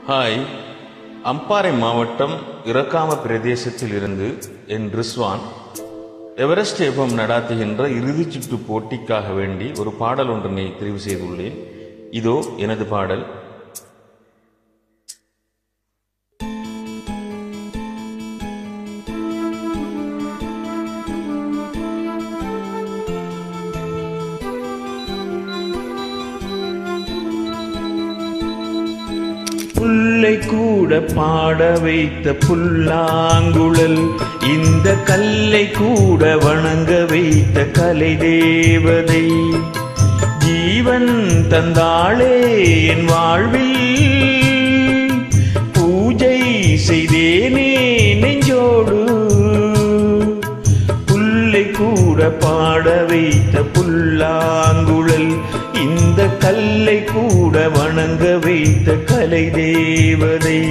hi Ampara மாவட்டம் இறக்காம பிரதேசத்தில் இருந்து என் ரிஸ்வான் எவரெஸ்ட் எஃப்எம் நடாத்துகின்ற இறுதிச் சுற்று போட்டிக்காக வேண்டி ஒரு பாடல் ஒன்றினை தெரிவு செய்துள்ளேன் இதோ எனது பாடல் புல்லை கூட பாட வைத்த புல்லாங்குழல் இந்த கல்லை கூட வணங்க வைத்த கலை தேவதை ஜீவன் தந்தாளே என் வாழ்வில் பூஜை செய்தேனே நெஞ்சோடு புல்லை கூட பாட வைத்த புல்லாங்குழல் இந்த கல்லை கூட வணங்க வைத்த கலை தேவதை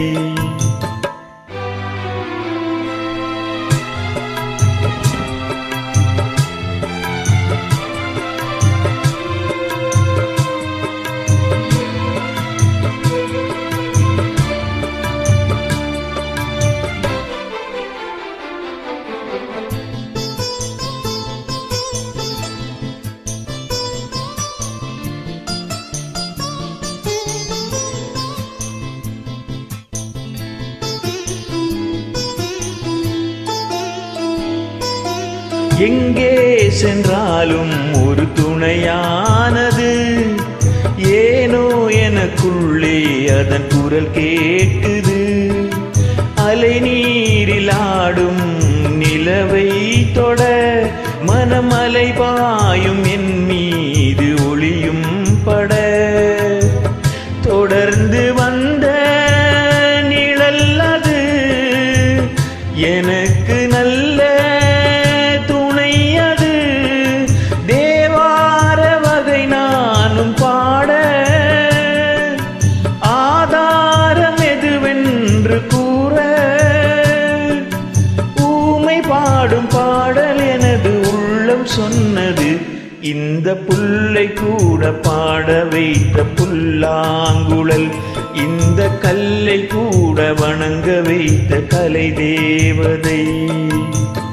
எங்கே சென்றாலும் ஒரு துணையானது ஏனோ எனக்குள்ளே அதன் குரல் கேட்குது அலை நீரில் ஆடும் நிலவை தொட மனமலை பாயும் என் மீது ஒளியும் பட தொடர்ந்து வந்த நிழல் அது எனக்கு நல்ல துணை அது தேவார வகை நானும் பாட ஆதாரம் எதுவென்று கூற ஊமை பாடும் பாடல் எனது உள்ளம் சொன்னது இந்த புல்லை கூட பாட வைத்த புல்லாங்குழல் இந்த கல்லை கூட வணங்க வைத்த கலை தேவதை